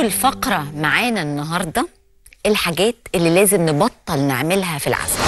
أول فقرة معانا النهاردة الحاجات اللي لازم نبطل نعملها في العزاء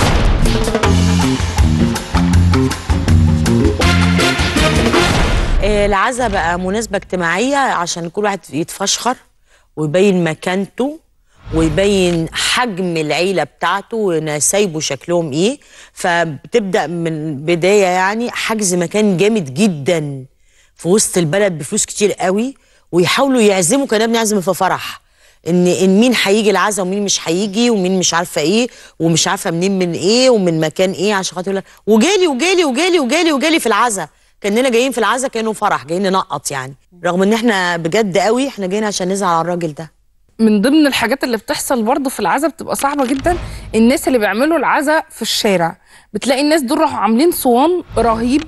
آه، العزا بقى مناسبة اجتماعية عشان كل واحد يتفشخر ويبين مكانته ويبين حجم العيلة بتاعته ونسايبه شكلهم ايه فبتبدأ من بداية يعني حجز مكان جامد جدا في وسط البلد بفلوس كتير قوي ويحاولوا يعزموا كنا بنعزم في فرح ان ان مين هيجي العزا ومين مش هيجي ومين مش عارفه ايه ومش عارفه منين من ايه ومن مكان ايه عشان خاطر يقول لك وجالي وجالي وجالي وجالي وجالي في العزا كاننا جايين في العزا كانه فرح جايين ننقط يعني رغم ان احنا بجد قوي احنا جايين عشان نزعل على الراجل ده من ضمن الحاجات اللي بتحصل برضه في العزا بتبقى صعبه جدا الناس اللي بيعملوا العزا في الشارع بتلاقي الناس دول راحوا عاملين صوان رهيب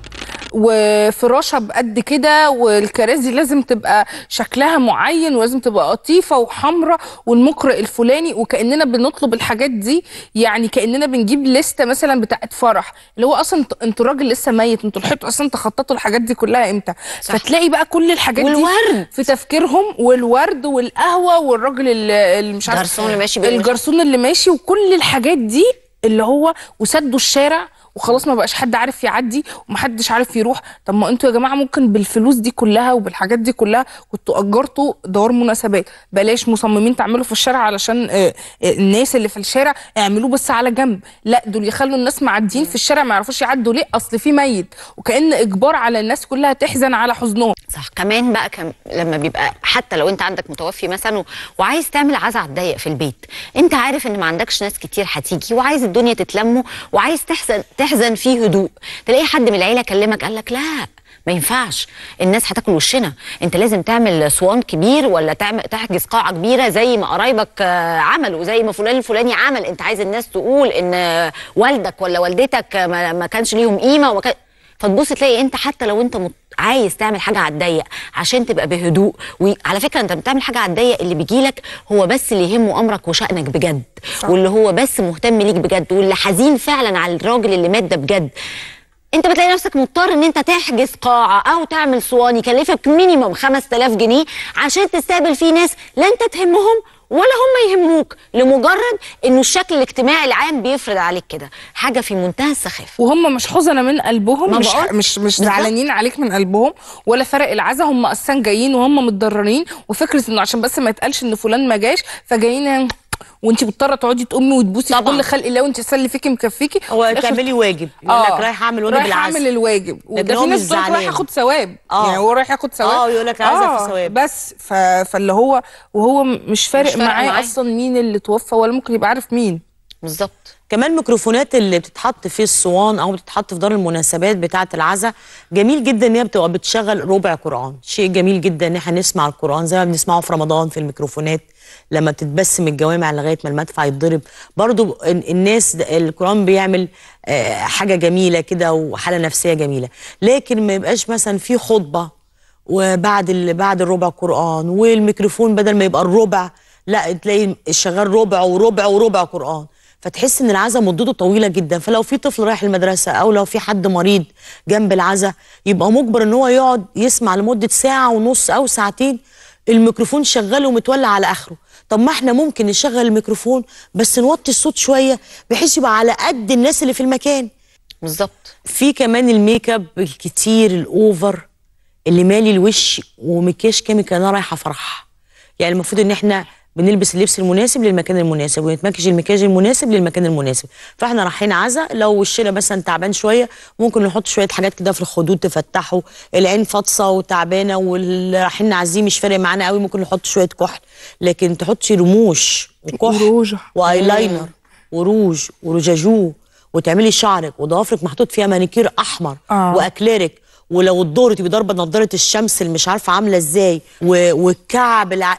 وفراشه بقد كده والكراسي لازم تبقى شكلها معين ولازم تبقى قطيفه وحمراء والمقرئ الفلاني وكاننا بنطلب الحاجات دي يعني كاننا بنجيب لسته مثلا بتاعت فرح اللي هو اصلا انتوا- انتوا الراجل لسه ميت انتوا لحقتوا اصلا تخططوا الحاجات دي كلها امتى صح. فتلاقي بقى كل الحاجات والورد. دي في تفكيرهم والورد والقهوه والراجل اللي اللي مش عارف الجرسون اللي ماشي بالوش. الجرسون اللي ماشي وكل الحاجات دي اللي هو وسدوا الشارع وخلاص ما بقاش حد عارف يعدي ومحدش عارف يروح طب ما انتوا يا جماعه ممكن بالفلوس دي كلها وبالحاجات دي كلها كنتوا اجرتوا دار مناسبات بلاش مصممين تعملوا في الشارع علشان آه، آه، الناس اللي في الشارع اعملوه بس على جنب لا دول يخلوا الناس معديين في الشارع ما يعرفوش يعدوا ليه اصل في ميت وكأن اجبار على الناس كلها تحزن على حزنهم صح كمان بقى كم لما بيبقى حتى لو انت عندك متوفي مثلا و... وعايز تعمل عزا على الضيق في البيت انت عارف ان ما عندكش ناس كتير هتيجي وعايز الدنيا تتلم وعايز تحزن تحزن فيه هدوء تلاقي حد من العيله كلمك قال لك لا ما ينفعش الناس هتاكل وشنا انت لازم تعمل صوان كبير ولا تعمل تحجز قاعه كبيره زي ما قرايبك آه، عملوا زي ما فلان الفلاني عمل انت عايز الناس تقول ان آه، والدك ولا والدتك آه، ما ما كانش ليهم قيمه وما كان فتبص تلاقي انت حتى لو انت مت... عايز تعمل حاجه على الضيق عشان تبقى بهدوء وعلى فكره انت بتعمل حاجه على الضيق اللي بيجيلك هو بس اللي يهمه امرك وشانك بجد صح. واللي هو بس مهتم ليك بجد واللي حزين فعلا على الراجل اللي مات ده بجد انت بتلاقي نفسك مضطر ان انت تحجز قاعه او تعمل صوان يكلفك مينيمم 5000 جنيه عشان تستقبل فيه ناس لا انت تهمهم ولا هم يهموك لمجرد انه الشكل الاجتماعي العام بيفرض عليك كده حاجه في منتهى السخافه وهم مش حزنه من قلبهم ما مش بقول- مش مش بالظبط. زعلانين عليك من قلبهم ولا فرق العزا هم اصلا جايين وهم متضررين وفكره انه عشان بس ما يتقالش ان فلان ما جاش فجايين وانت مضطره تقعدي تقومي وتبوسي في طبعاً. كل خلق الله وانت اللي فيكي مكفيكي هو في الآخر تعملي واجب يقول لك رايح اعمل واجب رايح العزا اعمل الواجب لكن وده هو في ناس مش بتقول رايح زعلان. ياخد ثواب آه. يعني هو رايح ياخد ثواب آه، يقول لك العزا في ثواب. بس ف... فاللي هو وهو مش فارق, فارق معاه معاه. اصلا مين اللي توفى ولا ممكن يبقى عارف مين بالظبط كمان الميكروفونات اللي بتتحط في الصوان او بتتحط في دار المناسبات بتاعه العزا جميل جدا ان هي بتبقى بتشغل ربع قران شيء جميل جدا ان احنا نسمع القران زي ما بنسمعه في رمضان في الميكروفونات لما بتتبسم الجوامع لغايه ما المدفع يتضرب برضو ال- الناس د- القران بيعمل آه، حاجه جميله كده وحاله نفسيه جميله لكن ما يبقاش مثلا في خطبه وبعد ال... بعد الربع قران والميكروفون بدل ما يبقى الربع لا تلاقي شغال ربع وربع وربع قران فتحس ان العزا مدته طويله جدا فلو في طفل رايح المدرسه او لو في حد مريض جنب العزا يبقى مجبر ان هو يقعد يسمع لمده ساعه ونص او ساعتين الميكروفون شغال ومتولع على اخره طب ما احنا ممكن نشغل الميكروفون بس نوطي الصوت شويه بحيث يبقى على قد الناس اللي في المكان بالظبط في كمان الميك اب الكتير الاوفر اللي مالي الوش ومكياج كيميكال انا رايحه فرح يعني المفروض ان احنا بنلبس اللبس المناسب للمكان المناسب ونتمكج المكياج المناسب للمكان المناسب فاحنا رايحين عزا لو وشنا مثلا تعبان شويه ممكن نحط شويه حاجات كده في الخدود تفتحه العين فاطسه وتعبانه واللي رايحين نعزيه مش فارق معانا قوي ممكن نحط شويه كحل لكن تحطي رموش وكحل وروج. وايلاينر وروج ورجاجو وتعملي شعرك وضوافرك محطوط فيها مانيكير احمر آه. واكليرك ولو الظهر تبقي ضاربه نضاره الشمس اللي مش عارفه عامله ازاي و... والكعب الع...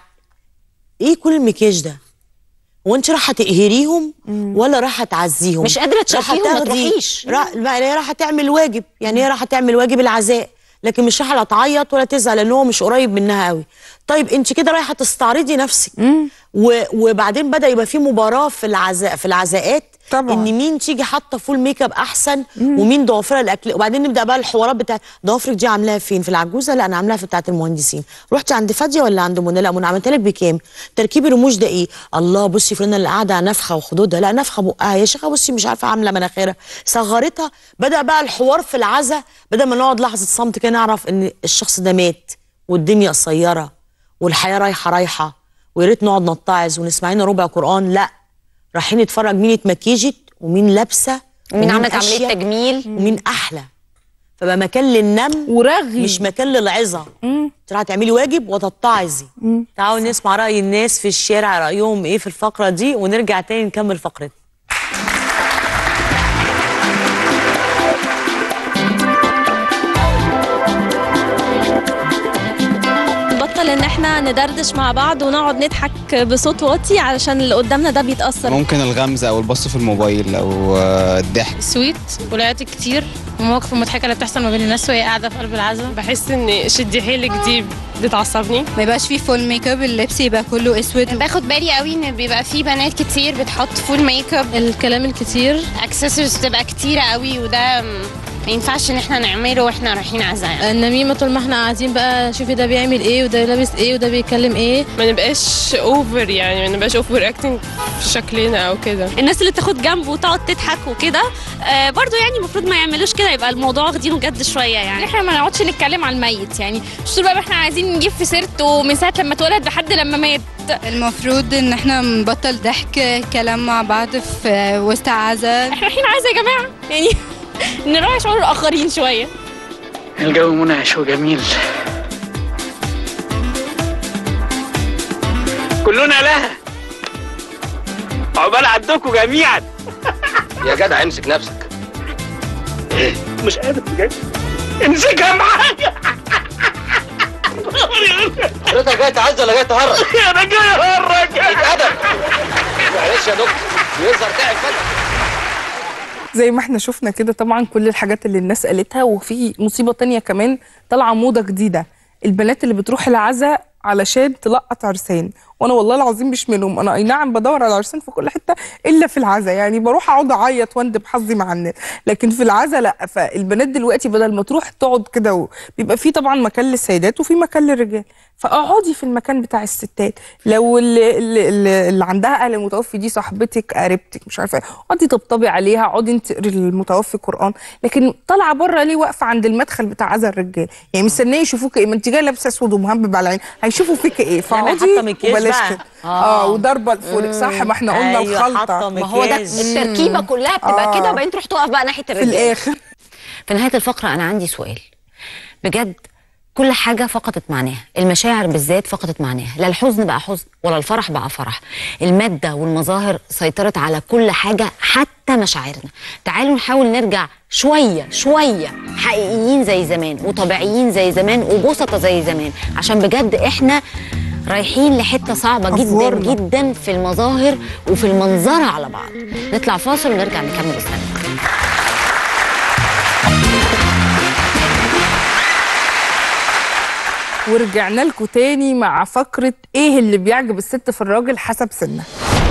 ايه كل المكياج ده هو انت رايحه تقهريهم ولا رايحه تعزيهم مش قادرة تشاركيهم، رايحة ما تاخدي- تروحيش. را... لا هي رايحه تعمل واجب يعني هي رايحه تعمل واجب العزاء لكن مش رايحه لا تعيط ولا تزعل لان هو مش قريب منها قوي طيب انت كده رايحه تستعرضي نفسك و... وبعدين بدا يبقى في مباراه في العزاء في العزاءات طبعاً. ان مين تيجي حاطه فول ميك اب احسن ومين ضوافرها الاكل وبعدين نبدا بقى الحوارات بتاعت ضوافرك دي عاملاها فين في العجوزه لا انا عاملاها في بتاعه المهندسين رحتي عند فاديه ولا عند منى لا منى عملتها لك بكام تركيب الرموش ده ايه الله بصي فلانه اللي قاعده على نفخه وخدودها لا نفخه بقها يا شيخه بصي مش عارفه عامله مناخيرها صغرتها بدا بقى الحوار في العزا بدل ما نقعد لحظه صمت كده نعرف ان الشخص ده مات والدنيا قصيره والحياه رايحه رايحه ويا ريت نقعد نتعظ ونسمع لنا ربع قران لا رايحين نتفرج مين اتمكيجت ومين لابسه ومين عملت عمليه أشيك تجميل ومين احلى فبقى مكان للنم ورغي مش مكان للعظه تروحي تعملي واجب وتتعظي تعالوا نسمع راي الناس في الشارع رايهم ايه في الفقره دي ونرجع تاني نكمل فقرتنا نبطل ان احنا ندردش مع بعض ونقعد نضحك بصوت واطي علشان اللي قدامنا ده بيتأثر ممكن الغمز او البص في الموبايل او آه، الضحك سويت والعياط كتير والمواقف المضحكه اللي بتحصل ما بين الناس وهي قاعده في قلب العزاء بحس ان شدي حيلك دي بتعصبني ما يبقاش فيه فول ميك اب اللبس يبقى كله اسود باخد بالي قوي ان بيبقى في بنات كتير بتحط فول ميك اب الكلام الكتير اكسسوارز بتبقى كتيره قوي وده م- ما ينفعش ان احنا نعمله واحنا رايحين عزاء يعني. النميمة طول ما احنا قاعدين بقى شوفي ده بيعمل ايه وده لابس ايه وده بيتكلم ايه ما نبقاش اوفر يعني ما نبقاش اوفر اكتنج في شكلنا او كده الناس اللي تاخد جنب وتقعد تضحك وكده آه برضو يعني المفروض ما يعملوش كده يبقى الموضوع واخدينه جد شويه يعني احنا ما نقعدش نتكلم على الميت يعني مش طول بقى احنا عايزين نجيب في سيرته من ساعه لما اتولد لحد لما مات المفروض ان احنا نبطل ضحك كلام مع بعض في وسط عزا احنا رايحين عزا يا جماعه يعني نراعي شعور الاخرين شويه الجو منعش وجميل كلنا لها عقبال عندكم جميعا يا جدع امسك نفسك مش قادر بجد امسكها معايا حضرتك جاي تعز ولا جاي تهرج؟ انا جاي اهرج ادب معلش يا دكتور يظهر تعب فجأة زي ما احنا شفنا كده طبعا كل الحاجات اللي الناس قالتها وفي مصيبة تانية كمان طالعة موضة جديدة البنات اللي بتروح العزاء علشان تلقط عرسان وانا والله العظيم مش منهم انا اي نعم بدور على عرسان في كل حته الا في العزاء يعني بروح اقعد اعيط واندب حظي مع الناس لكن في العزاء لا فالبنات دلوقتي بدل ما تروح تقعد كده و- بيبقى في طبعا مكان للسيدات وفي مكان للرجال فاقعدي في المكان بتاع الستات لو اللي, اللي, اللي اللي عندها اهل المتوفي دي صاحبتك قريبتك مش عارفه إيه، اقعدي طبطبي عليها اقعدي انت تقري المتوفي قران لكن طالعه بره ليه واقفه عند المدخل بتاع عزا الرجال يعني مستنيه يشوفوك ايه ما انت جايه لابسه اسود ومهبب على العين هيشوفوا فيك ايه يعني فاقعدي حاطة مكياج وبلاش بقى. كده آه. اه وضربه لفوق صح ما احنا قلنا أيوة، الخلطه حاطة ما هو ده مكياج. التركيبه كلها بتبقى آه. كده وبعدين تروح تقف بقى ناحيه في الرجال الاخر في نهايه الفقره انا عندي سؤال بجد كل حاجة فقدت معناها المشاعر بالذات فقدت معناها لا الحزن بقى حزن ولا الفرح بقى فرح المادة والمظاهر سيطرت على كل حاجة حتى مشاعرنا تعالوا نحاول نرجع شوية شوية حقيقيين زي زمان وطبيعيين زي زمان وبسطة زي زمان عشان بجد احنا رايحين لحتة صعبة جدا أفورنا. جدا في المظاهر وفي المنظرة على بعض نطلع فاصل ونرجع نكمل السنة ورجعنا لكم تاني مع فقره ايه اللي بيعجب الست في الراجل حسب سنها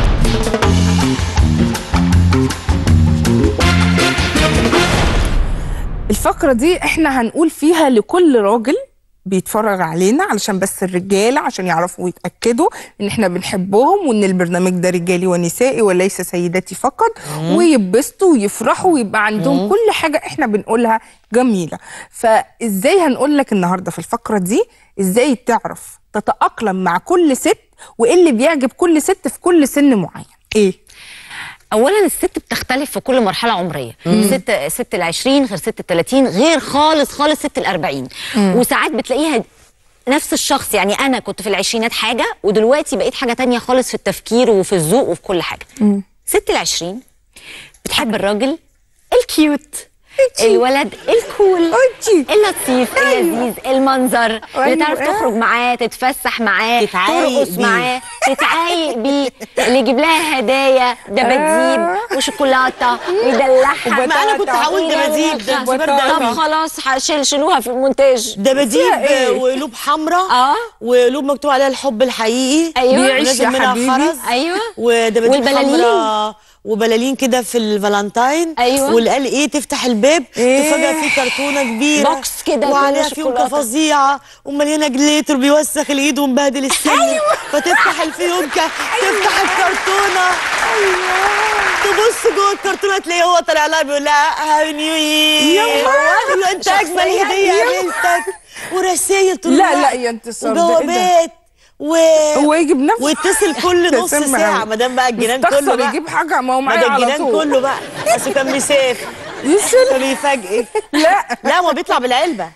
الفقرة دي احنا هنقول فيها لكل راجل بيتفرج علينا علشان بس الرجالة عشان يعرفوا ويتأكدوا ان احنا بنحبهم وان البرنامج ده رجالي ونسائي وليس سيداتي فقط ويبسطوا ويفرحوا ويبقى عندهم كل حاجة احنا بنقولها جميلة فازاي هنقول لك النهاردة في الفقرة دي ازاي تعرف تتأقلم مع كل ست وايه اللي بيعجب كل ست في كل سن معين ايه اولا الست بتختلف في كل مرحله عمريه ست ست ال 20 غير ست ال 30 غير خالص خالص ست ال 40 وساعات بتلاقيها نفس الشخص يعني انا كنت في العشرينات حاجه ودلوقتي بقيت حاجه تانية خالص في التفكير وفي الذوق وفي كل حاجه ست ال 20 بتحب الراجل الكيوت الولد الكول أنتي. اللطيف اللذيذ المنظر اللي أيوة. تعرف تخرج معاه تتفسح معاه تتعايق ترقص بيه. معاه تتعايق بيه اللي يجيب لها هدايا دباديب وشوكولاته ويدلعها ما أنا كنت هقول دباديب، ده طب دباديب. خلاص هشيل شيلوها في المونتاج دباديب إيه؟ وقلوب حمراء اه وقلوب مكتوب عليها الحب الحقيقي ايوه بيعيش ولازم يا منها حبيبي. خرز ايوه ودباديب والبلالين. حمراء وبلالين كده في الفالنتاين أيوة. واللي قال ايه تفتح الباب إيه؟ تفاجئ في كرتونه كبيره بوكس كده وعليها كله فيونكه شوكولاتة. فظيعه ومليانه جليتر بيوسخ الايد ومبهدل السن أيوة. فتفتح الفيونكه تفتح الكرتونه تبص جوه الكرتونه تلاقيه هو طالع لها بيقول لها هاي نيو يا يير نهار. له انت اجمل شخصية. هديه يا قابلتك ورسايل طول لا، الوقت لا يا انتصار، ده إيه ده؟ وجوابات و هو يجي بنفسه ويتصل كل ده نص سم ساعه أوي. ما دام بقى الجيران مستخسر كله بقى يجيب حاجه ما هو ما معايا ده على الجيران طول كله بقى بس كان مسافر يسل فبيفاجئ لا لا ما هو بيطلع بالعلبه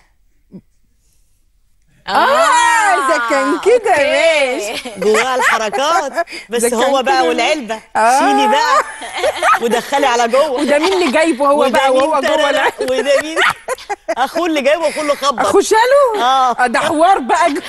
اه اذا كان كده ماشي جواها الحركات بس ده كان هو بقى كده. والعلبه آه. شيلي بقى ودخلي على جوه وده مين اللي جايبه هو وده بقى مين وهو جوه ترى- العلبة؟ وده مين اخوه اللي جايبه واخوه اللي خبط اخو شالو اه ده حوار بقى دي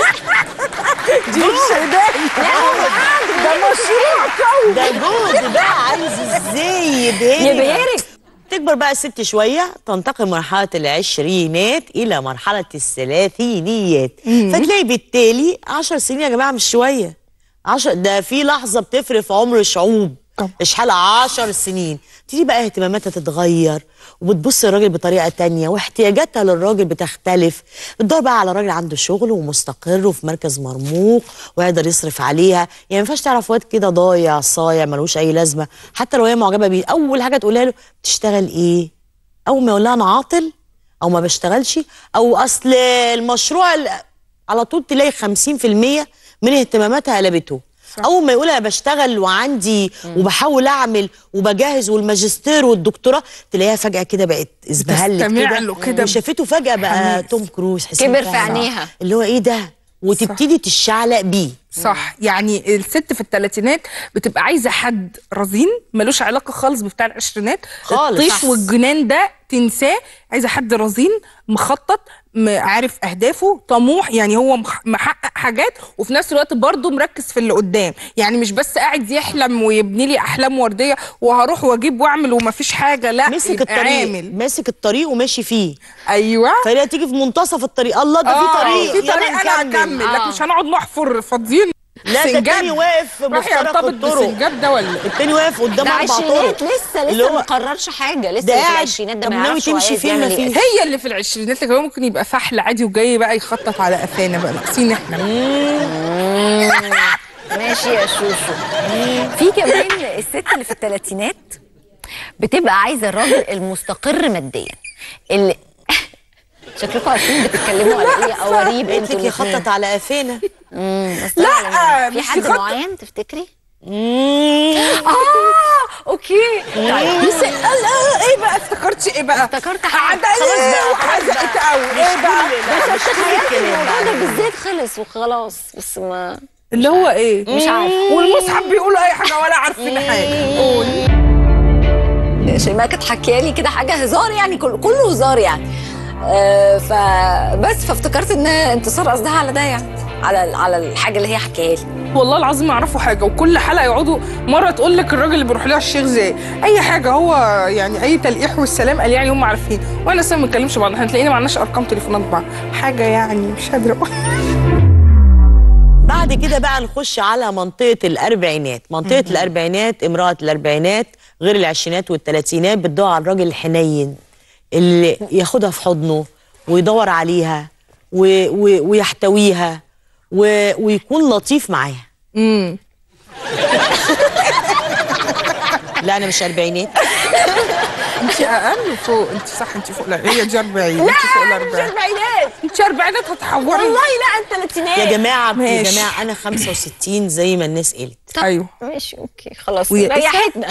مش هدايا ده مشروع قوي ده جهد بقى عايز ازاي يبهرك يبهرك. تكبر بقى الست شويه تنتقل من مرحله العشرينات الى مرحله الثلاثينيات فتلاقي بالتالي 10 سنين يا جماعه مش شويه 10 ده في لحظه بتفرق في عمر الشعوب طبعا. اشحال 10 سنين تيجي بقى اهتماماتها تتغير وبتبص للراجل بطريقه تانية واحتياجاتها للراجل بتختلف بتدور بقى على راجل عنده شغل ومستقر وفي مركز مرموق ويقدر يصرف عليها يعني ما ينفعش تعرف واد كده ضايع صايع ملوش اي لازمه حتى لو هي معجبه بيه اول حاجه تقولها له بتشتغل ايه اول ما يقول لها انا عاطل او ما بشتغلش او اصل المشروع ال- على طول تلاقي 50% من اهتماماتها قلبته اول ما يقول انا بشتغل وعندي وبحاول اعمل وبجهز والماجستير والدكتوراه تلاقيها فجاه كده بقت ازبهلت بتستمع كده له كده وشافته فجاه بقى حماس. توم كروز حسين كبر في فهمي. عينيها. اللي هو ايه ده وتبتدي تشعلق بيه صح يعني الست في الثلاثينات بتبقى عايزه حد رزين ملوش علاقه خالص بتاع العشرينات خالص. الطيش والجنان ده تنساه عايزه حد رزين مخطط م- عارف اهدافه طموح يعني هو مح- محقق حاجات وفي نفس الوقت برضه مركز في اللي قدام يعني مش بس قاعد يحلم ويبني لي احلام ورديه وهروح واجيب واعمل ومفيش حاجه لا مسك يبقى الطريق عامل ماسك الطريق وماشي فيه ايوه فهي تيجي في منتصف الطريق الله ده في طريق في يلا طريق انا نكمل. هكمل لكن آه. مش هنقعد نحفر فاضيين لا ده سنجاب. التاني واقف في راح مفترق يرتبط الطرق بسنجاب ده ولا التاني واقف قدام ده اربع عشرينات طرق لسه اللي لسه هو- ما قررش حاجه لسه ده اللي في قاعد العشرينات ده طب ما ناوي يعرفش هو تمشي عايز فين يعمل ما ايه فيش. هي اللي في العشرينات لكن هو ممكن يبقى فحل عادي وجاي بقى يخطط على قفانا بقى ناقصين احنا ماشي يا شوشو في كمان الست اللي في الثلاثينات بتبقى عايزه الراجل المستقر ماديا اللي شكلكم عارفين بتتكلموا على ايه قواريب قلت انتوا لك يخطط الاتنين. على قفانا مم، بس لا، لا في مش حد يخطط. معين تفتكري؟ اه اوكي طيب بس لا ايه بقى افتكرتي ايه بقى افتكرت حاجه عدل خلاص بقى وحزقت قوي ايه بقى بس تخيلت الموضوع ده بالذات خلص وخلاص بس ما اللي هو ايه مش عارفه والمصحف بيقولوا اي حاجه ولا عارفين حاجه قول شيماء كانت حكيالي كده حاجه هزار يعني كل كله هزار يعني آه فبس فافتكرت ان انتصار قصدها على ده يعني على على الحاجه اللي هي حكيها لي والله العظيم يعرفوا حاجه وكل حلقه يقعدوا مره تقول لك الراجل اللي بيروح لها الشيخ زي اي حاجه هو يعني اي تلقيح والسلام قال يعني هم عارفين وانا لسه ما بنتكلمش بعض احنا تلاقينا ما عندناش ارقام تليفونات بعض حاجه يعني مش قادره اقول بعد كده بقى نخش على منطقة الأربعينات منطقة الأربعينات امرأة الأربعينات غير العشرينات والثلاثينات بتدور على الراجل الحنين اللي ياخدها في حضنه ويدور عليها و و ويحتويها و ويكون لطيف معاها امم لا أنا مش أربعينات انت اقل فوق انت صح انت فوق لا هي دي 40 انت فوق ال 40 الاربعينات انت 40 هتحوري والله لا الثلاثينات يا جماعة يا ماشي. جماعة أنا 65 زي ما الناس قالت ايوه ماشي اوكي خلاص ويا- ريحتنا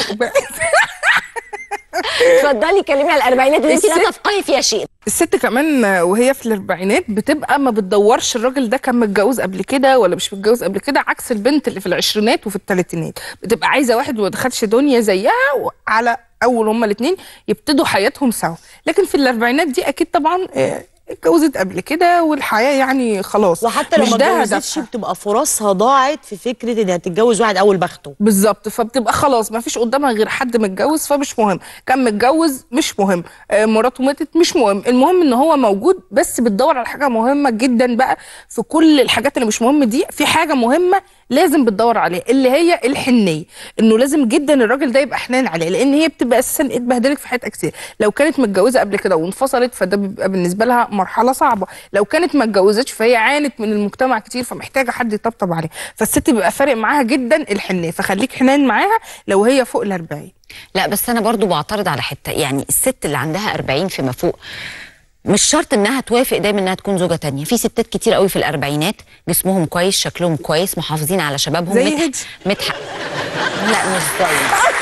اتفضلي كلمي على الاربعينات اللي انت لا الست- تفقهي فيها شيء الست كمان وهي في الاربعينات بتبقى ما بتدورش الراجل ده كان متجوز قبل كده ولا مش متجوز قبل كده عكس البنت اللي في العشرينات وفي الثلاثينات بتبقى عايزه واحد ما دخلش دنيا زيها وعلى اول هما الاثنين يبتدوا حياتهم سوا لكن في الاربعينات دي اكيد طبعا آه، اتجوزت قبل كده والحياه يعني خلاص وحتى لو مش ما ده اتجوزتش هدفها. بتبقى فرصها ضاعت في فكره انها تتجوز واحد اول بخته بالظبط فبتبقى خلاص ما فيش قدامها غير حد متجوز فمش مهم كان متجوز مش مهم آه، مراته ماتت مش مهم المهم ان هو موجود بس بتدور على حاجه مهمه جدا بقى في كل الحاجات اللي مش مهمه دي في حاجه مهمه لازم بتدور عليها اللي هي الحنيه انه لازم جدا الراجل ده يبقى حنان عليه لان هي بتبقى اساسا اتبهدلت في حياتها كتير لو كانت متجوزه قبل كده وانفصلت فده بيبقى بالنسبه لها مرحله صعبه لو كانت ما اتجوزتش فهي عانت من المجتمع كتير فمحتاجه حد يطبطب عليها فالست بيبقى فارق معاها جدا الحنيه فخليك حنان معاها لو هي فوق ال 40 لا بس انا برضو بعترض على حته يعني الست اللي عندها 40 فيما فوق مش شرط انها توافق دايما انها تكون زوجه تانية في ستات كتير قوي في الاربعينات جسمهم كويس شكلهم كويس محافظين على شبابهم زي متح... هدي. متح... لا مش زي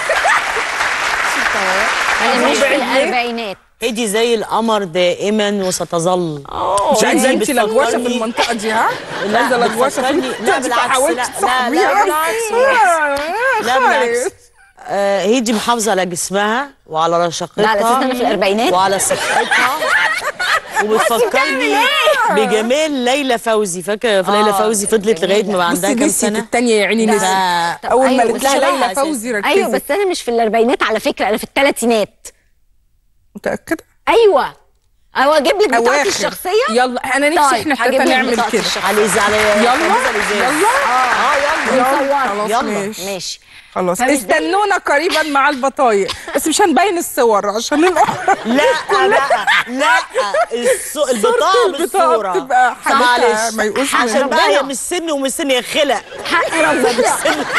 انا مش في الاربعينات هدي زي القمر دائما وستظل مش عايزه هدي انت لغوشه في بتفكرني- المنطقه دي ها لا، عايزه لغوشه في بتفكرني- المنطقة لا دي بالعكس، فحاولت لا، لا، لا، تصاحبيها. بالعكس، آه، لا خالص. بالعكس آه هدي محافظه على جسمها وعلى رشاقتها لا، على أساس إن أنا في الأربعينات؟ وعلى صحتها وبتفكرني بجمال ليلى فوزي فاكره في ليلى آه، فوزي فضلت لغايه ما بقى عندها بصي كام نسيت سنه التانية يا عيني لا. نسيت طب اول ما أيوة، قالت لها بس ليلى شبهها فوزي ركزي ايوه بس انا مش في الاربعينات على فكره انا في الثلاثينات متاكده ايوه ايوه اجيب لك بطاقتي أواخر. الشخصيه يلا انا نفسي طيب، احنا هجيب التلاته لك نعمل بطاقتي كده الشخصية. على إز على يلا ترابيزة الإزاز. يلا اه يلا يلا خلاص يلا. ماشي ماشي خلاص فمش استنونا قريبا مع البطايق بس مش هنبين الصور عشان نبقى لا بقى لا الصو... البطاقه البطاقة بالصوره بتبقى حالتها معلش ميؤوس عشان منها. بقى هي مش سن ومش سن هي خلق حق ربنا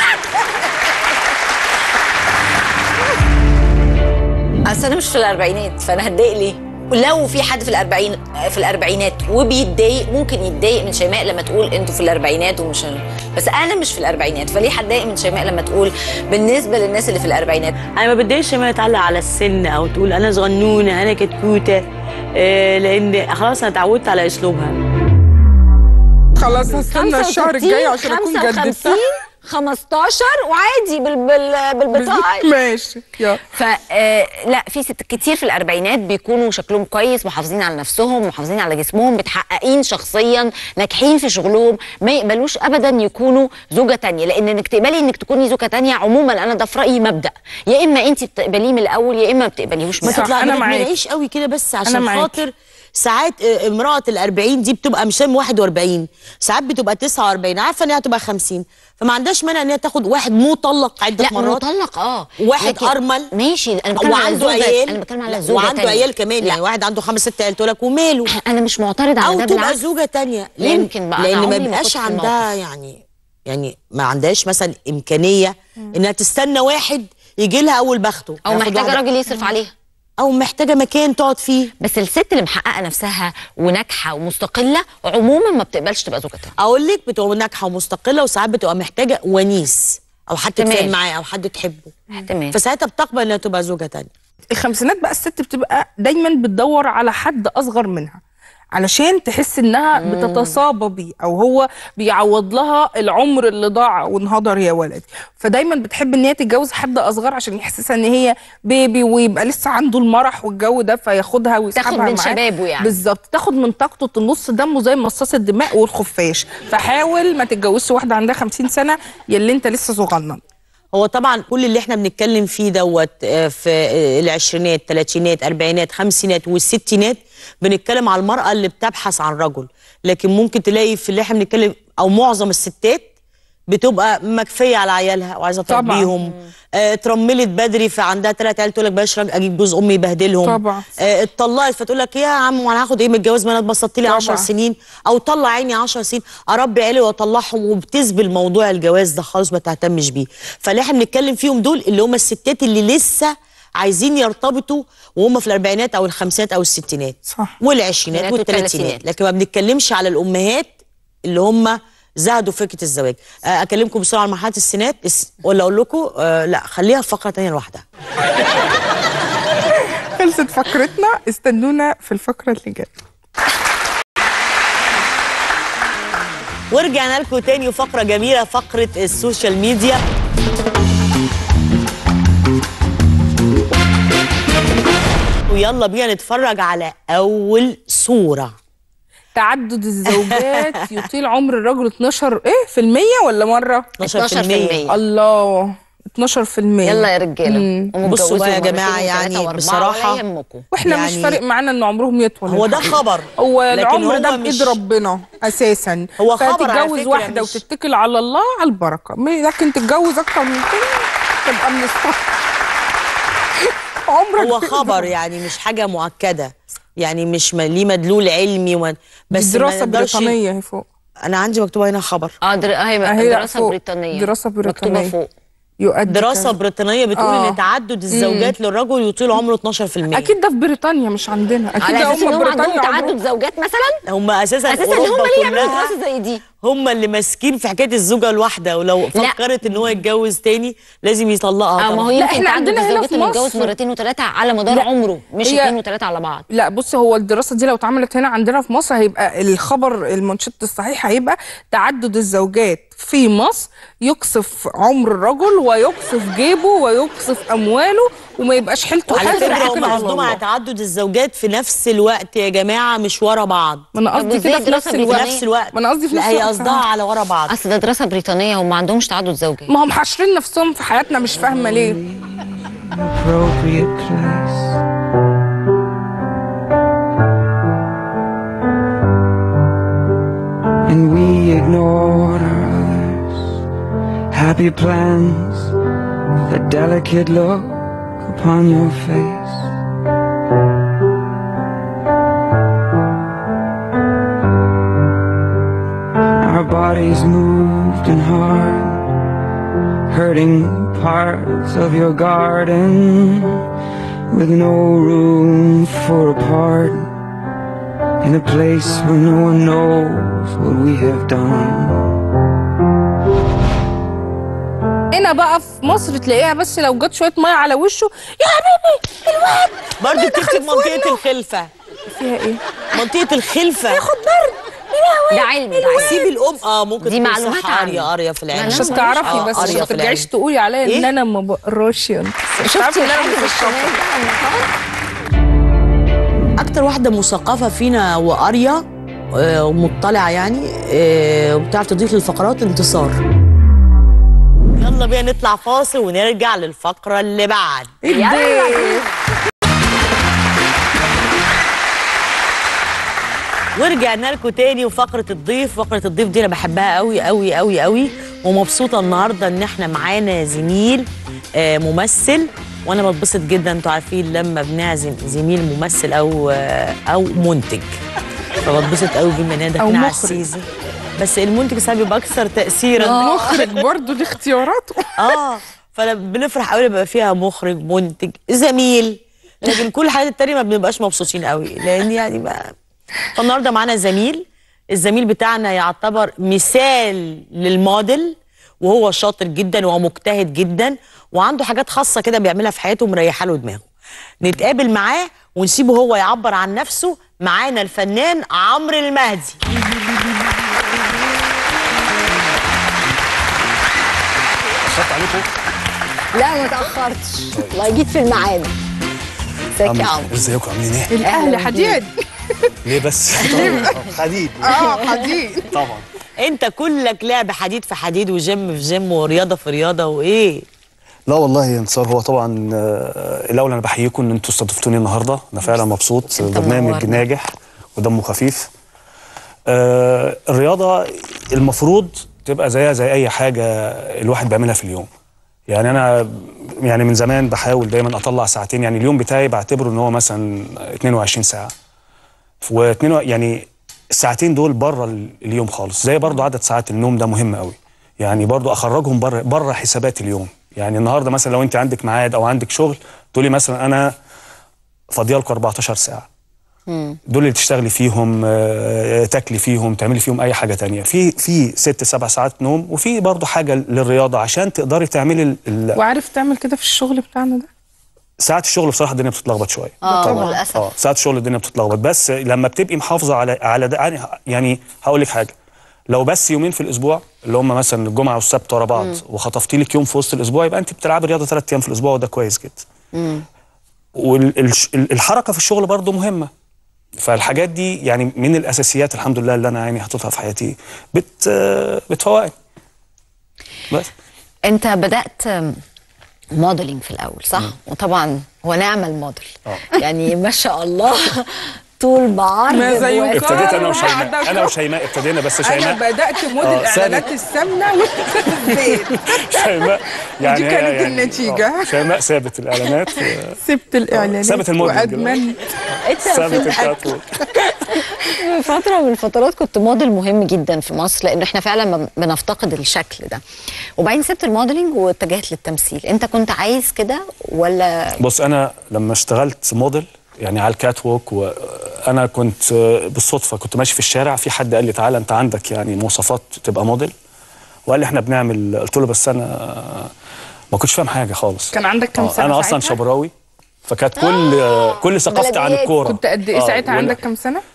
اصل انا مش في الاربعينات فانا هتضايق ليه؟ لو في حد في الأربعين في الأربعينات وبيتضايق ممكن يتضايق من شيماء لما تقول انتوا في الأربعينات ومش بس أنا مش في الأربعينات فليه هتضايق من شيماء لما تقول بالنسبة للناس اللي في الأربعينات انا ما بديش ما يتعلق على السن او تقول انا صغنونه انا كتكوته آه لان خلاص انا اتعودت على اسلوبها خلاص هستنى الشهر الجاي عشان اكون جددتها 55 15 وعادي بال بال بالبطاقه ماشي يلا ف آه، لا في ست كتير في الاربعينات بيكونوا شكلهم كويس محافظين على نفسهم محافظين على جسمهم متحققين شخصيا ناجحين في شغلهم ما يقبلوش ابدا يكونوا زوجه تانية لان انك تقبلي انك تكوني زوجه تانية عموما انا ده في رايي مبدا يا اما انت بتقبليه من الاول يا اما ما بتقبليهوش من ما الاول تطلع أنا ما معاك. نعيش قوي كده بس أنا عشان معاك. خاطر ساعات آه، امرأة الأربعين دي بتبقى مش سام 41 ساعات بتبقى 49 عارفة إن هي هتبقى 50 فما عندهاش مانع إن هي تاخد واحد مطلق عدة لا مرات مطلق اه واحد لكن- أرمل ماشي انا بتكلم على وعنده زوجة عيال انا بتكلم على لا، زوجه وعنده تانية. عيال كمان لا. يعني واحد عنده خمس ست عيال تقول لك وماله انا مش معترض على او ده تبقى بالعكس زوجه تانية لأن- يمكن بقى، أنا لان ما عمري ما بيبقاش كنت في عندها الموقف. يعني يعني ما عندهاش مثلا امكانيه انها تستنى واحد يجي لها اول بخته او ياخد محتاجه واحدة- راجل يصرف عليها او محتاجه مكان تقعد فيه بس الست اللي محققه نفسها وناجحه ومستقله عموما ما بتقبلش تبقى زوجه تانية اقول لك بتبقى ناجحه ومستقله وساعات بتبقى محتاجه ونيس او حد احتمال. تتفاهم معاه او حد تحبه احتمال فساعتها بتقبل انها تبقى زوجه تانية الخمسينات بقى الست بتبقى دايما بتدور على حد اصغر منها علشان تحس انها بتتصابى بيه او هو بيعوض لها العمر اللي ضاع وانهدر يا ولدي فدايما بتحب ان هي تتجوز حد اصغر عشان يحسسها ان هي بيبي ويبقى لسه عنده المرح والجو ده فياخدها ويسحبها تاخد من معاه. شبابه يعني. بالظبط تاخد من طاقته تنص دمه زي مصاص الدماء والخفاش فحاول ما تتجوزش واحده عندها 50 سنه يلي انت لسه صغنن هو طبعا كل اللي احنا بنتكلم فيه دوت آه، في آه، العشرينات ثلاثينات اربعينات خمسينات والستينات بنتكلم على المرأة اللي بتبحث عن رجل لكن ممكن تلاقي في اللي احنا بنتكلم او معظم الستات بتبقى مكفيه على عيالها وعايزه طبعاً. تربيهم آه، اترملت بدري فعندها ثلاث عيال تقول لك بلاش راجل اجيب جوز امي يبهدلهم طبعاً. آه، اتطلقت فتقول لك يا عم وانا هاخد ايه من الجواز ما انا اتبسطت لي 10 طبعاً. سنين او طلع عيني 10 سنين اربي عيالي واطلعهم وبتسبل موضوع الجواز ده خالص ما تهتمش بيه فاللي احنا بنتكلم فيهم دول اللي هم الستات اللي لسه عايزين يرتبطوا وهم في الاربعينات او الخمسينات او الستينات صح والعشرينات الثلاثينات والثلاثينات والثلاثينات. لكن ما بنتكلمش على الامهات اللي هم زهدوا فكره الزواج آه، اكلمكم بسرعه عن مرحله السنات الس- ولا اقول لكم آه لا خليها في فقره تانية لوحدها خلصت فقرتنا استنونا في الفقره اللي جايه ورجعنا لكم تاني فقرة جميلة فقرة السوشيال ميديا ويلا بينا نتفرج على أول صوره تعدد الزوجات يطيل عمر الرجل 12 ايه في المية ولا مرة 12%. الله 12% يلا يا رجاله مم. قوموا بصوا اتجوزوا بقى يا مرتين جماعة وتلاتة يعني وأربعة بصراحة ولا يهمكم واحنا مش يعني- فارق معانا ان عمرهم يطول هو ده الحقيقة. خبر هو لكن العمر هو ده بايد مش- ربنا اساسا هو خبر على فتتجوز فكرة واحده مش- وتتكل على الله على البركه م- لكن تتجوز اكتر من كده تبقى من الصح عمرك هو خبر يعني مش حاجه مؤكده يعني مش م- ليه مدلول علمي وما بس دي ما دراسه نقدرش- بريطانيه هي فوق انا عندي مكتوبه هنا خبر اه در... هي أهي لا دراسه فوق. بريطانيه دراسة مكتوبه بريطانية. فوق يؤدي دراسه كذا. بريطانيه بتقول آه. ان تعدد الزوجات للرجل يطيل عمره 12% اكيد ده في بريطانيا مش عندنا اكيد على ده اساس ان هم هم عندهم بريطانيا تعدد عندهم زوجات مثلا هم اساسا اساسا ان هم أوروبا ليه يعملوا كلها دراسه زي دي هم اللي ماسكين في حكايه الزوجه الواحده ولو فكرت ان هو يتجوز تاني لازم يطلقها اه ما هو طبعا لا، يمكن إحنا تعدد عندنا هنا الزوجات في اللي متجوز مصر. مرتين وثلاثه على مدار لا. عمره مش هي- اثنين وثلاثه على بعض لا بص هو الدراسه دي لو اتعملت هنا عندنا في مصر هيبقى الخبر المنشط الصحيح هيبقى تعدد الزوجات في مصر يقصف عمر الرجل ويقصف جيبه ويقصف امواله وما يبقاش حيلته على حاجة فكره يتكل هم على قصدهم الله. على تعدد الزوجات في نفس الوقت يا جماعه مش ورا بعض ما انا طب قصدي وإزاي كده في دراسة نفس في الوقت نفس الوقت ما انا قصدي في لا نفس هي الوقت قصدها على ورا بعض اصل ده دراسه بريطانيه هم ما عندهمش تعدد زوجات ما هم حاشرين نفسهم في حياتنا مش فاهمه ليه appropriate place. And we ignored our others' happy plans, the delicate look upon your face. Our bodies moved in hard hurting parts of your garden with no room for a part in a place where no one knows what we have done. هنا بقى في مصر تلاقيها بس لو جت شويه ميه على وشه يا حبيبي الواد برضه بتكتب منطقه الخلفه فيها ايه؟ منطقه الخلفه ياخد برد ده علم ده علم سيب الام اه ممكن دي تكون معلومات صح عامة. قاريه قاريه في العلم لا، عشان لا، تعرفي آه، بس قارية ما في ترجعيش العلم. تقولي عليا ان إيه؟ انا ما بقراش انت شفتي ان انا الحاجة مثقفه اكتر واحده مثقفه فينا وقاريه آه، ومطلعه يعني آه، وبتعرف تضيف للفقرات انتصار يلا بينا نطلع فاصل ونرجع للفقره اللي بعد ورجعنا لكم تاني وفقره الضيف فقره الضيف دي انا بحبها قوي قوي قوي قوي ومبسوطه النهارده ان احنا معانا زميل آه، ممثل وانا بتبسط جدا انتوا عارفين لما بنعزم زميل ممثل او آه، او منتج فبتبسط قوي بما اننا داخلين على مخرج. السيزون بس المنتج ساعات بيبقى اكثر تاثيرا مخرج برضه دي اختياراته اه فبنفرح قوي لما يبقى فيها مخرج منتج زميل لكن كل الحاجات التانية ما بنبقاش مبسوطين قوي لان يعني ما فالنهارده معانا زميل الزميل بتاعنا يعتبر مثال للموديل وهو شاطر جدا ومجتهد جدا وعنده حاجات خاصه كده بيعملها في حياته مريحه له دماغه نتقابل معاه ونسيبه هو يعبر عن نفسه معانا الفنان عمرو المهدي شط عليكم لا ما تاخرتش والله جيت في الميعاد ازيك يا عمرو ازيكم عاملين ايه؟ الاهل حديد ليه بس؟ حديد اه حديد طبعا انت كلك لعب حديد في حديد وجيم في جيم ورياضه في رياضه وايه لا والله يا انتصار هو طبعا آه، الاول انا بحييكم ان انتوا استضفتوني النهارده انا فعلا مبسوط برنامج منورنا. ناجح ودمه خفيف آه، الرياضه المفروض تبقى زيها زي اي حاجه الواحد بيعملها في اليوم يعني انا يعني من زمان بحاول دايما اطلع ساعتين يعني اليوم بتاعي بعتبره ان هو مثلا 22 ساعه و يعني الساعتين دول بره ال- اليوم خالص زي برضو عدد ساعات النوم ده مهم قوي يعني برضو اخرجهم بره بره حسابات اليوم يعني النهارده مثلا لو انت عندك ميعاد او عندك شغل تقولي مثلا انا فاضيالكم 14 ساعه دول اللي تشتغلي فيهم آه، تاكلي فيهم تعملي فيهم اي حاجه تانية في في ست سبع ساعات نوم وفي برضو حاجه للرياضه عشان تقدري تعملي ال- ال- وعارف تعمل كده في الشغل بتاعنا ده ساعات الشغل بصراحه الدنيا بتتلخبط شويه اه طبعاً. للاسف اه ساعات الشغل الدنيا بتتلخبط بس لما بتبقي محافظه على على ده يعني يعني هقول لك حاجه لو بس يومين في الاسبوع اللي هم مثلا الجمعه والسبت ورا بعض وخطفتي لك يوم في وسط الاسبوع يبقى انت بتلعبي رياضه ثلاث ايام في الاسبوع وده كويس جدا والحركه في الشغل برضو مهمه فالحاجات دي يعني من الاساسيات الحمد لله اللي انا يعني حاططها في حياتي بت بتفوقني بس انت بدات موديلنج في الاول صح وطبعا هو نعم الموديل يعني ما شاء الله طول بعرض ما زي بوجه. ابتديت انا وشيماء قاعدة انا وشيماء ابتدينا بس انا شيماء بدات موديل آه، سابت. اعلانات السمنه والزيت شيماء يعني ودي هي كانت يعني النتيجة. آه، شيماء سابت الاعلانات سبت الاعلانات سابت الموديل دلوقتي. وادمنت انت سابت في الكاتوك في فتره من الفترات كنت موديل مهم جدا في مصر لان احنا فعلا ب- بنفتقد الشكل ده وبعدين سبت الموديلنج واتجهت للتمثيل انت كنت عايز كده ولا بص انا لما اشتغلت موديل يعني على الكات ووك وانا كنت بالصدفه كنت ماشي في الشارع في حد قال لي تعالى انت عندك يعني مواصفات تبقى موديل وقال لي احنا بنعمل قلت له بس انا ما كنتش فاهم حاجه خالص كان عندك كام آه، سنه انا اصلا ساعتها؟ شبراوي فكانت كل كل ثقافتي عن بلديات. الكوره كنت قد ايه آه، ساعتها وأنا- عندك كام سنه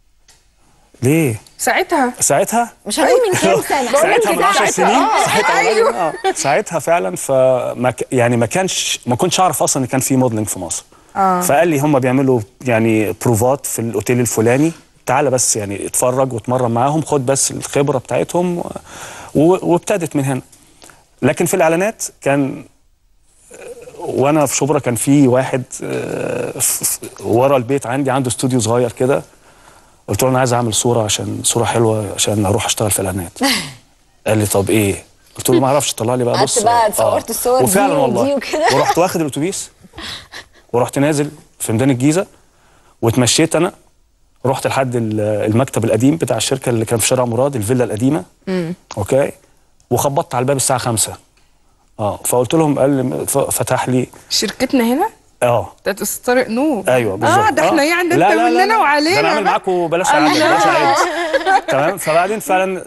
ليه ساعتها ساعتها مش هقول من كام سنه ساعتها من 10 سنين آه، ساعتها أيوه. آه، ساعتها فعلا فما ك- يعني ما كانش ما كنتش اعرف اصلا ان كان في موديلنج في مصر آه. فقال لي هم بيعملوا يعني بروفات في الاوتيل الفلاني تعالى بس يعني اتفرج واتمرن معاهم خد بس الخبره بتاعتهم و- و- وابتدت من هنا لكن في الاعلانات كان وانا في شبرا كان في واحد آه، ف- ف- ورا البيت عندي عنده استوديو صغير كده قلت له انا عايز اعمل صوره عشان صوره حلوه عشان اروح اشتغل في الاعلانات قال لي طب ايه قلت له ما اعرفش طلع لي بقى قعدت بص بقى آه. صورت الصور دي وفعلا ودي والله وكده. ورحت واخد الاتوبيس ورحت نازل في ميدان الجيزه واتمشيت انا رحت لحد ال- المكتب القديم بتاع الشركه اللي كان في شارع مراد الفيلا القديمه اوكي وخبطت على الباب الساعه 5 اه فقلت لهم قال لي ف- فتح لي شركتنا هنا اه بتاعت أستاذ طارق نور ايوه بالظبط اه ده احنا يعني ده لا انت لا لا مننا لا. ده وعلينا انا عامل بقى. معاكم بلاش عدد بلاش عدد تمام فبعدين فعلا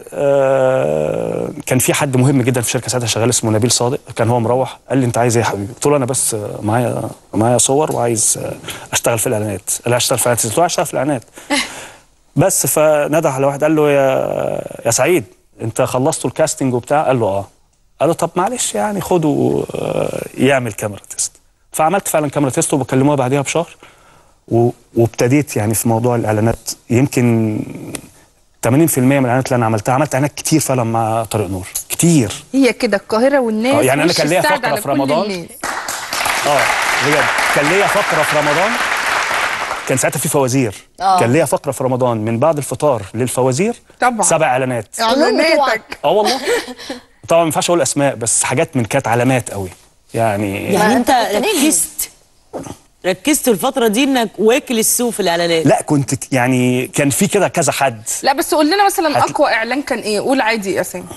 آه كان في حد مهم جدا في شركه ساعتها شغال اسمه نبيل صادق كان هو مروح قال لي انت عايز ايه يا حبيبي؟ قلت له انا بس آه، معايا معايا صور وعايز آه، اشتغل في الاعلانات لا اشتغل في الاعلانات قلت له عايز اشتغل في الاعلانات بس فندى على واحد قال له يا يا سعيد انت خلصتوا الكاستنج وبتاع قال له اه قال له طب معلش يعني خده آه، يعمل كاميرا تيست فعملت فعلا كاميرا تيست وبكلموها بعديها بشهر و- وابتديت يعني في موضوع الاعلانات يمكن 80% من الاعلانات اللي انا عملتها عملت اعلانات كتير فعلا مع طارق نور كتير هي كده القاهره والناس آه، يعني أنا وش كان ليا السعد فقرة على في كل رمضان. الناس. اه بجد كان ليا فقره في رمضان كان ساعتها في فوازير آه. كان ليا فقره في رمضان من بعد الفطار للفوازير طبعا سبع اعلانات اعلاناتك اه والله طبعا ما ينفعش اقول اسماء بس حاجات من كانت علامات قوي يعني يعني انت أنت كنت نجم. ركزت ركزت الفترة دي انك واكل السوق في الاعلانات لا كنت ك- يعني كان في كده كذا حد لا بس قول لنا مثلا هت- اقوى اعلان كان ايه قول عادي يا سامي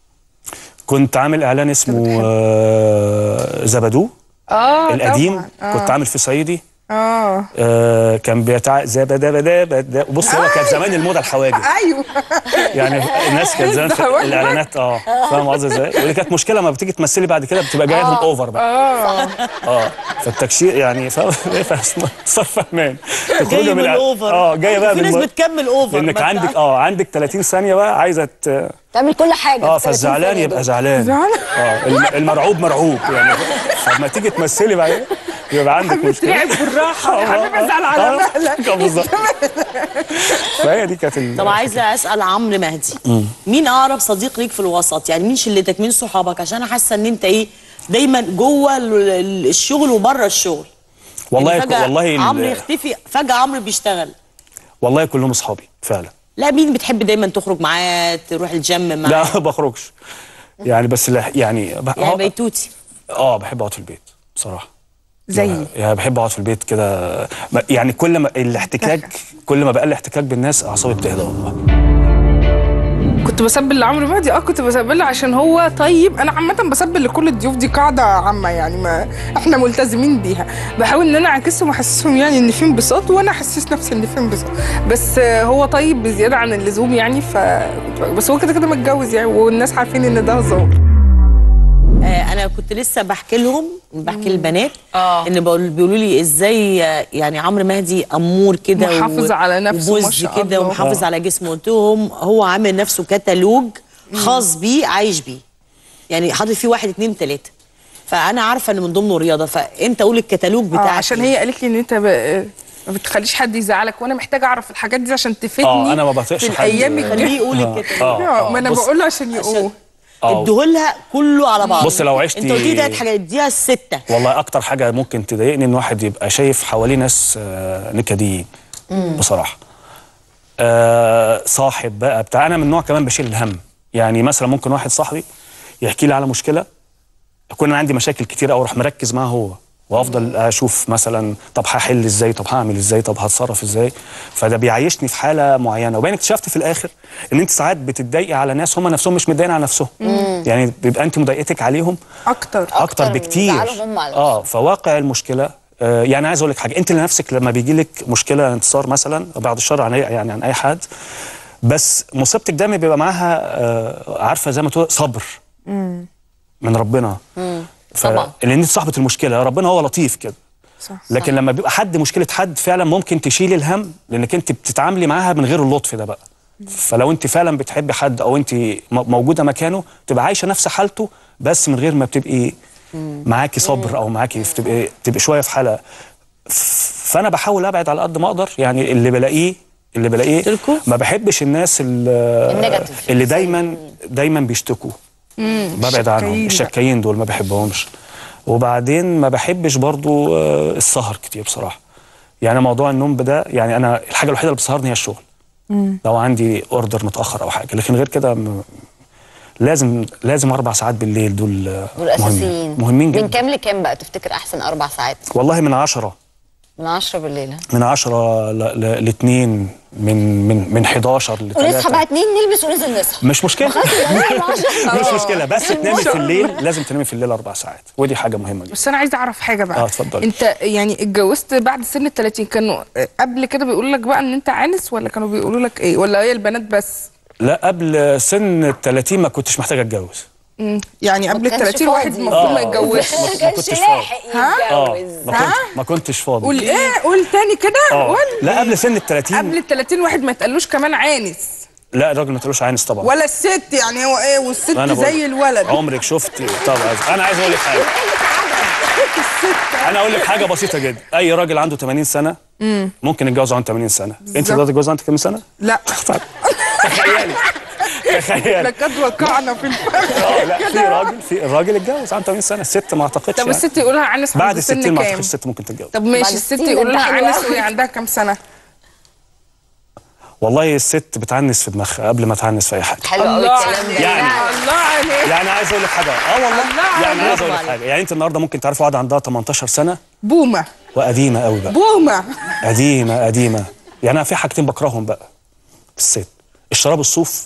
كنت عامل اعلان اسمه آه زبدو اه القديم طبعا. آه. كنت عامل في صعيدي اه آه كان بيتع زبدا بدا بدا بص هو كان زمان الموضه الحواجب ايوه يعني الناس كانت زمان في الحواجب. الاعلانات اه فاهم قصدي ازاي ودي كانت مشكله لما بتيجي تمثلي بعد كده بتبقى جايه لهم اوفر بقى اه اه فالتكشير يعني فاهم صار فهمان تخرجي جاي من الإع- بالاوفر اه جايه بقى في ناس بالم- بتكمل اوفر انك بس عندك اه عندك 30 ثانيه بقى عايزه ت- تعمل كل حاجه اه في 30 فالزعلان ثانية يبقى دول. زعلان زعلان. اه الم- المرعوب مرعوب يعني لما تيجي تمثلي بعدين يبقى عندك مشكله لعب بالراحه يا آه، حبيبي آه، ازعل على آه، مهلك آه، بالظبط فهي دي كانت ال- طب عايزه اسال عمرو مهدي مين اقرب صديق ليك في الوسط يعني مين شلتك مين صحابك عشان انا حاسه ان انت ايه دايما جوه ال- ال- الشغل وبره الشغل والله يعني فجأة والله ال- عمرو يختفي فجاه عمرو بيشتغل والله كلهم اصحابي فعلا لا مين بتحب دايما تخرج معاه تروح الجيم معاه لا ما بخرجش يعني بس لا يعني ب- يعني آه، بيتوتي اه بحب اقعد في البيت بصراحه زي يعني بحب اقعد في البيت كده ما- يعني كل ما الاحتكاك كل ما بقى الاحتكاك بالناس اعصابي بتهدى والله كنت بسبل لعمرو مهدي اه كنت بسبله عشان هو طيب انا عامه بسبل لكل الضيوف دي قاعده عامه يعني ما احنا ملتزمين بيها بحاول ان انا اعكسهم واحسسهم يعني ان في انبساط وانا احسس نفسي ان في انبساط بس آه، هو طيب بزياده عن اللزوم يعني ف بس هو كده كده متجوز يعني والناس عارفين ان ده هزار آه انا كنت لسه بحكي لهم بحكي للبنات ان بقول بيقولوا لي ازاي آه، يعني عمرو مهدي امور كده و- محافظ على نفسه ما وبوز شاء كده الله. ومحافظ آه. على جسمه قلت لهم هو عامل نفسه كتالوج خاص بيه عايش بيه يعني حاطط فيه واحد اتنين تلاته فانا عارفه ان من ضمنه رياضه فانت قول الكتالوج آه بتاعك عشان إيه؟ هي قالت لي ان انت ب... ما بتخليش حد يزعلك وانا محتاجه اعرف الحاجات دي عشان تفيدني اه انا ما بطيقش في حد الايام آه، الجايه آه، آه، آه، ما انا بص- بقول له عشان يقول آه. اديهولها كله على بعض بص لو عشتي- انت قلت لي تلات حاجات اديها السته والله اكتر حاجه ممكن تضايقني ان واحد يبقى شايف حواليه ناس آه، نكديين بصراحه آه، صاحب بقى بتاع انا من نوع كمان بشيل الهم يعني مثلا ممكن واحد صاحبي يحكي لي على مشكله اكون انا عندي مشاكل كتير او اروح مركز معاه هو وافضل اشوف مثلا طب هحل ازاي طب هعمل ازاي طب هتصرف ازاي فده بيعيشني في حاله معينه وبعدين اكتشفت في الاخر ان انت ساعات بتتضايقي على ناس هم نفسهم مش متضايقين على نفسهم مم. يعني بيبقى انت مضايقتك عليهم اكتر اكتر بكتير زعلهم هم على اه فواقع المشكله آه يعني عايز اقول لك حاجه انت لنفسك لما بيجي لك مشكله انتصار مثلا بعد الشر عن أي- يعني عن اي حد بس مصيبتك دايما بيبقى معاها آه عارفه زي ما تقول صبر من ربنا ف- طبعا لان انت صاحبه المشكله ربنا هو لطيف كده صح لكن لما بيبقى حد مشكله حد فعلا ممكن تشيل الهم لانك انت بتتعاملي معاها من غير اللطف ده بقى فلو انت فعلا بتحبي حد او انت م- موجوده مكانه تبقى عايشه نفس حالته بس من غير ما بتبقي معاكي صبر او معاكي في- تبقي تبقي شويه في حاله ف- فانا بحاول ابعد على قد ما اقدر يعني اللي بلاقيه اللي بلاقيه ما بحبش الناس اللي, النيجاتيف. اللي دايما دايما بيشتكوا ببعد عنهم الشكايين دول ما بحبهمش وبعدين ما بحبش برضو آه، السهر كتير بصراحه يعني موضوع النوم ده يعني انا الحاجه الوحيده اللي بتسهرني هي الشغل لو عندي اوردر متاخر او حاجه لكن غير كده م- لازم لازم اربع ساعات بالليل دول آه، دول مهمين اساسيين مهمين من جدا كام لكام بقى تفتكر احسن اربع ساعات والله من عشرة من 10 بالليل ها؟ من 10 ل 2 من من من 11 ل ونصحى 3 بقى اتنين نلبس وننزل نصحى مش مشكله خلاص يبقى ننام 10. مش مشكله بس تنامي في الليل لازم تنامي في الليل اربع ساعات ودي حاجه مهمه جدا بس انا عايزه اعرف حاجه بقى اه اتفضلي انت يعني اتجوزت بعد سن ال 30 كانوا قبل كده بيقولوا لك بقى ان انت عانس ولا كانوا بيقولوا لك ايه ولا هي البنات بس لا قبل سن ال 30 ما كنتش محتاج اتجوز مم. يعني قبل ال كانش 30 واحد فاضي. المفروض ما آه. يتجوزش ما- ما كانش كنتش لاحق ها اه يتجوز ما كنت ما كنتش فاضي قول ايه قول تاني كده اه قول لا قبل سن ال 30 قبل ال 30 واحد ما يتقالوش كمان عانس لا الراجل ما تقولوش عانس طبعا ولا الست يعني هو ايه والست أنا بقول- زي الولد عمرك شفت طبعا انا عايز اقول لك حاجه انا اقول لك حاجه بسيطه جدا اي راجل عنده 80 سنه مم. ممكن يتجوز عنده 80 سنه انت بالظبط. تقدر تتجوز عندك كام سنه لا تخيلي تخيلي لقد وقعنا في اه لا في الفخ راجل في الراجل اتجوز عنده 80 سنه الست ما اعتقدش طب يعني. الست يقول لها عانس بعد عند ال سن 60 ما كام؟ اعتقدش الست ممكن تتجوز طب بعد ماشي الست الستين يقول ده لها حلو عانس أوي. وهي عندها كام سنه والله الست بتعنس في دماغها قبل ما تعنس في اي حاجه حلو قوي الله الكلام ده يعني الله عليك يعني عايز اقول لك حاجه اه والله الله يعني عايز اقول لك عليك. حاجه يعني انت النهارده ممكن تعرف واحده عندها 18 سنه بومه وقديمه قوي بقى بومه قديمه قديمه يعني انا في حاجتين بكرههم بقى في الست الشراب الصوف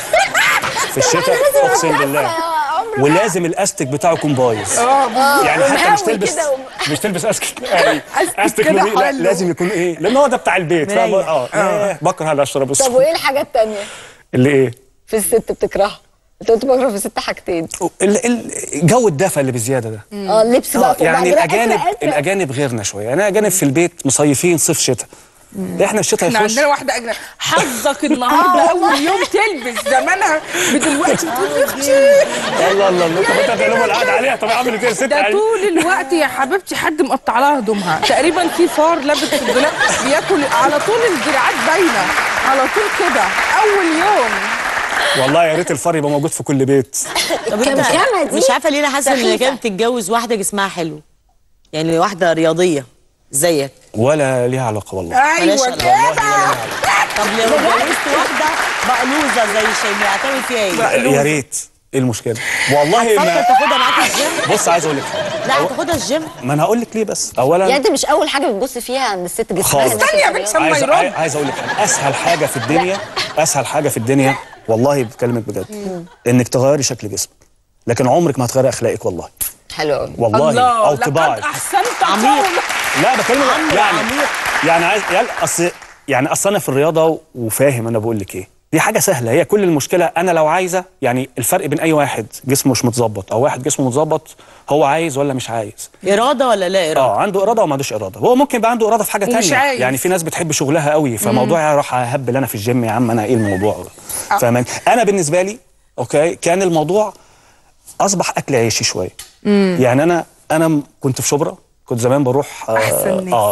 في الشتاء اقسم بالله ولازم الاستك بتاعه يكون بايظ يعني حتى مش ومهوي تلبس كده وم- مش تلبس اسك يعني أستك استك كده نظيف. لا حلو. لازم يكون ايه لان هو ده بتاع البيت فاهم مريح. اه آه، بكره على الشراب طب الصوف وايه الحاجه التانية اللي ايه في الست بتكرهها انت قلت بكره في الست حاجتين ال- ال- جو الدفى اللي بزياده ده اه اللبس بقى آه فوق يعني بعض. لا، الاجانب أزرق، أزرق. الاجانب غيرنا شويه يعني الاجانب في البيت مصيفين صيف شتاء احنا الشتاء احنا يخش عندنا واحده اجنبيه حظك النهارده اول يوم تلبس زمانها بدلوقتي بتقول يا اختي الله الله الله طب انت هتقلبوا القعده عليها طب عملت ايه الست ده يعني؟ طول الوقت يا حبيبتي حد مقطع لها هدومها تقريبا في فار لابس في الدولاب بياكل على طول الدراعات باينه على طول كده اول يوم والله يا ريت الفار يبقى موجود في كل بيت طب كام- انت كام دي؟ مش عارفه ليه انا حاسه ان سخيفة. كانت تتجوز واحده جسمها حلو يعني واحده رياضيه زيك ولا ليها علاقه والله ملهاش ايوه علاقة. كده والله ولا ليها علاقه طب لو اتجوزت واحده بقلوزه زي شيماء هتعمل فيها ايه؟ يا ريت ايه المشكله والله هتفكر ما تاخدها معاك الجيم؟ بص عايز اقول لك حاجه لا هتاخدها الجيم ما انا هقول لك ليه بس اولا يعني انت مش اول حاجه بتبص فيها عند الست جسمها خالص. إنها استني يا تبقى بنت رياضة. ما عايز يرد. عاي- عايز اقول لك حاجه اسهل حاجه في الدنيا اسهل حاجه في الدنيا والله بكلمك بجد انك تغيري شكل جسمك لكن عمرك ما هتغيري اخلاقك والله حلو قوي والله الله او لقد طباعك احسنت عميق. قولا. لا بكلمك عمرو يعني عميق. يعني عايز يعني اصل يعني اصل انا في الرياضه وفاهم انا بقول لك ايه دي حاجه سهله هي كل المشكله انا لو عايزه يعني الفرق بين اي واحد جسمه مش متظبط او واحد جسمه متظبط هو عايز ولا مش عايز اراده ولا لا اراده؟ اه عنده اراده وما عندوش اراده هو ممكن يبقى عنده اراده في حاجه ومش تانية عايز. يعني في ناس بتحب شغلها قوي فموضوع اروح اهبل انا في الجيم يا عم انا ايه الموضوع فاهماني انا بالنسبه لي اوكي كان الموضوع اصبح اكل عيشي شويه يعني انا انا م- كنت في شبرا كنت زمان بروح أحسن ناس. اه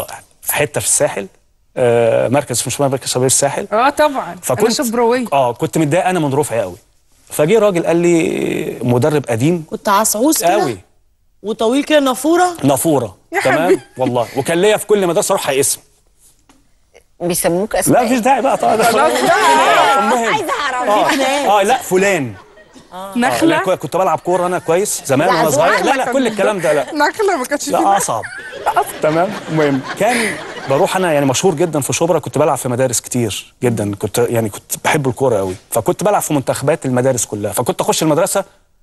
حته في الساحل آه مركز مش مركز شباب الساحل اه طبعا انا فكنت شبراويه اه كنت متضايق انا من رفعي قوي فجه راجل قال لي مدرب قديم كنت عصعوص كده قوي وطويل كده نافوره نافوره يا تمام حبيبي. والله وكان ليا في كل مدرسه اروح اسم بيسموك لا اسماء مفيش داعي بقى طبعا خلاص بقى. المهم عايزة أعرف. اه, في خناقات. آه لا فلان نخلة؟ آه لا، كنت بلعب كوره انا كويس زمان لا، وانا صغير نخلة لا لا كان كل الكلام ده لا نخله ما كانتش لا اصعب تمام المهم كان بروح انا يعني مشهور جدا في شبرا كنت بلعب في مدارس كتير جدا كنت يعني كنت بحب الكوره قوي فكنت بلعب في منتخبات المدارس كلها فكنت اخش المدرسه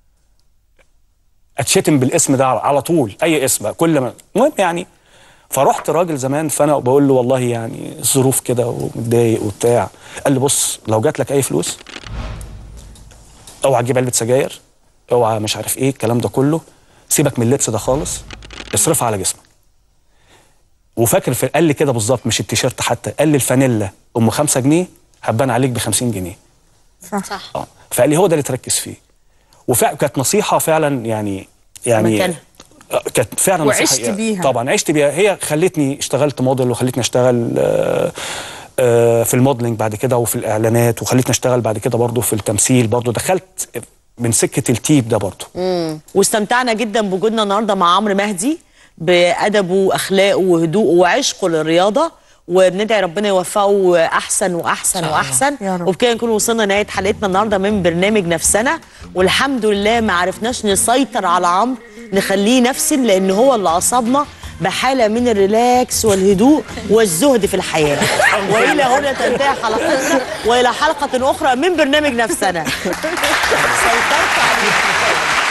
اتشتم بالاسم ده على طول اي اسم بقى كل ما المهم يعني فرحت راجل زمان فانا بقول له والله يعني الظروف كده ومتضايق وبتاع قال لي بص لو جات لك اي فلوس اوعى تجيب علبه سجاير اوعى مش عارف ايه الكلام ده كله سيبك من اللبس ده خالص اصرفها على جسمك وفاكر في قال لي كده بالظبط مش التيشيرت حتى قال لي الفانيلا ام 5 جنيه هبان عليك ب 50 جنيه صح اه فقال لي هو ده اللي تركز فيه وفعلا كانت نصيحه فعلا يعني يعني مكانها. آه، كانت فعلا نصيحه وعشت يعني بيها. طبعا عشت بيها هي خلتني اشتغلت موديل وخلتني اشتغل آه، آه، في الموديلنج بعد كده وفي الاعلانات وخلتني اشتغل بعد كده برضو في التمثيل برضو دخلت من سكه التيب ده برضو واستمتعنا جدا بوجودنا النهارده مع عمرو مهدي بادبه واخلاقه وهدوءه وعشقه للرياضه وبندعي ربنا يوفقه احسن واحسن واحسن وبكده نكون وصلنا نهايه حلقتنا النهارده من برنامج نفسنا والحمد لله ما عرفناش نسيطر على عمرو نخليه نفسن لان هو اللي اصابنا بحاله من الريلاكس والهدوء والزهد في الحياه والى هنا تنتهي حلقتنا والى حلقه اخرى من برنامج نفسنا سيطرت عليه